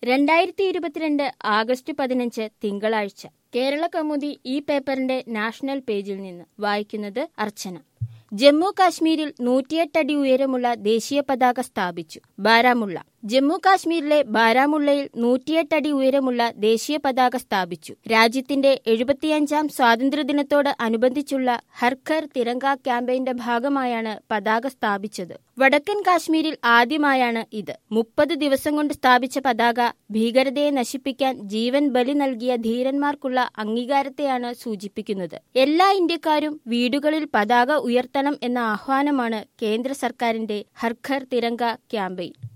രണ്ടായിരത്തി ഇരുപത്തിരണ്ട് ആഗസ്റ്റ് പതിനഞ്ച് തിങ്കളാഴ്ച കേരള കൗമുദി ഈ പേപ്പറിന്റെ നാഷണൽ പേജിൽ നിന്ന് വായിക്കുന്നത് അർച്ചന ജമ്മു കാശ്മീരിൽ നൂറ്റിയെട്ടടി ഉയരമുള്ള ദേശീയ പതാക സ്ഥാപിച്ചു ബാരാമുള്ള ജമ്മു കാശ്മീരിലെ ബാരാമുള്ളയിൽ നൂറ്റിയെട്ടടി ഉയരമുള്ള ദേശീയ പതാക സ്ഥാപിച്ചു രാജ്യത്തിന്റെ എഴുപത്തിയഞ്ചാം സ്വാതന്ത്ര്യദിനത്തോട് അനുബന്ധിച്ചുള്ള ഹർഘർ തിരങ്ക ക്യാമ്പയിന്റെ ഭാഗമായാണ് പതാക സ്ഥാപിച്ചത് വടക്കൻ കാശ്മീരിൽ ആദ്യമായാണ് ഇത് മുപ്പത് ദിവസം കൊണ്ട് സ്ഥാപിച്ച പതാക ഭീകരതയെ നശിപ്പിക്കാൻ ജീവൻ ബലി നൽകിയ ധീരന്മാർക്കുള്ള അംഗീകാരത്തെയാണ് സൂചിപ്പിക്കുന്നത് എല്ലാ ഇന്ത്യക്കാരും വീടുകളിൽ പതാക ഉയർത്തണം എന്ന ആഹ്വാനമാണ് കേന്ദ്ര സർക്കാരിന്റെ ഹർഘർ തിരങ്ക ക്യാമ്പയിൻ